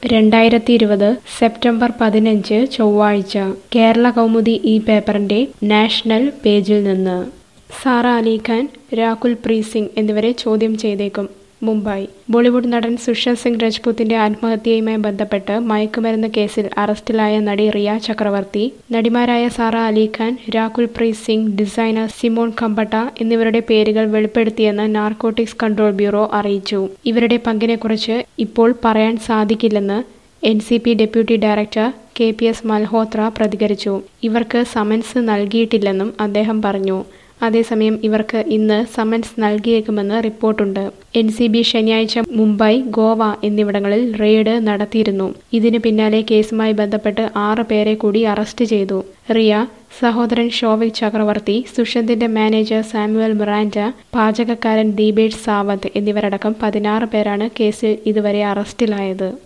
രണ്ടായിരത്തി ഇരുപത് സെപ്റ്റംബർ പതിനഞ്ച് ചൊവ്വാഴ്ച കേരള കൗമുദി ഈ പേപ്പറിന്റെ നാഷണൽ പേജിൽ നിന്ന് സാറ അലി ഖാൻ രാകുൽ പ്രീത് സിംഗ് എന്നിവരെ ചോദ്യം ചെയ്തേക്കും മുംബൈ ബോളിവുഡ് നടൻ സുഷാന്ത് സിംഗ് രജ്പൂത്തിന്റെ ആത്മഹത്യയുമായി ബന്ധപ്പെട്ട് മയക്കുമരുന്ന് കേസിൽ അറസ്റ്റിലായ നടി റിയ ചക്രവർത്തി നടിമാരായ സാറ അലി ഖാൻ രാകുൽ പ്രീത് സിംഗ് ഡിസൈനർ സിമോൺ കമ്പട്ട എന്നിവരുടെ പേരുകൾ വെളിപ്പെടുത്തിയെന്ന് നാർക്കോട്ടിക്സ് കൺട്രോൾ ബ്യൂറോ അറിയിച്ചു ഇവരുടെ പങ്കിനെക്കുറിച്ച് ഇപ്പോൾ പറയാൻ സാധിക്കില്ലെന്ന് N C P deputy director K P S Malhotra പ്രതികരിച്ചു ഇവർക്ക് സമൻസ് നൽകിയിട്ടില്ലെന്നും അദ്ദേഹം പറഞ്ഞു അതേസമയം ഇവർക്ക് ഇന്ന് സമൻസ് നൽകിയേക്കുമെന്ന് റിപ്പോർട്ടുണ്ട് എൻ സി ബി ശനിയാഴ്ച മുംബൈ ഗോവ എന്നിവിടങ്ങളിൽ റെയ്ഡ് നടത്തിയിരുന്നു ഇതിനു പിന്നാലെ കേസുമായി ബന്ധപ്പെട്ട് ആറ് പേരെ കൂടി അറസ്റ്റ് ചെയ്തു റിയ സഹോദരൻ ഷോവിക് ചക്രവർത്തി സുഷന്തിന്റെ മാനേജർ സാമുവൽ മിറാൻഡ പാചകക്കാരൻ ദീപേഷ് സാവന്ത് എന്നിവരടക്കം പതിനാറ് പേരാണ് കേസിൽ ഇതുവരെ അറസ്റ്റിലായത്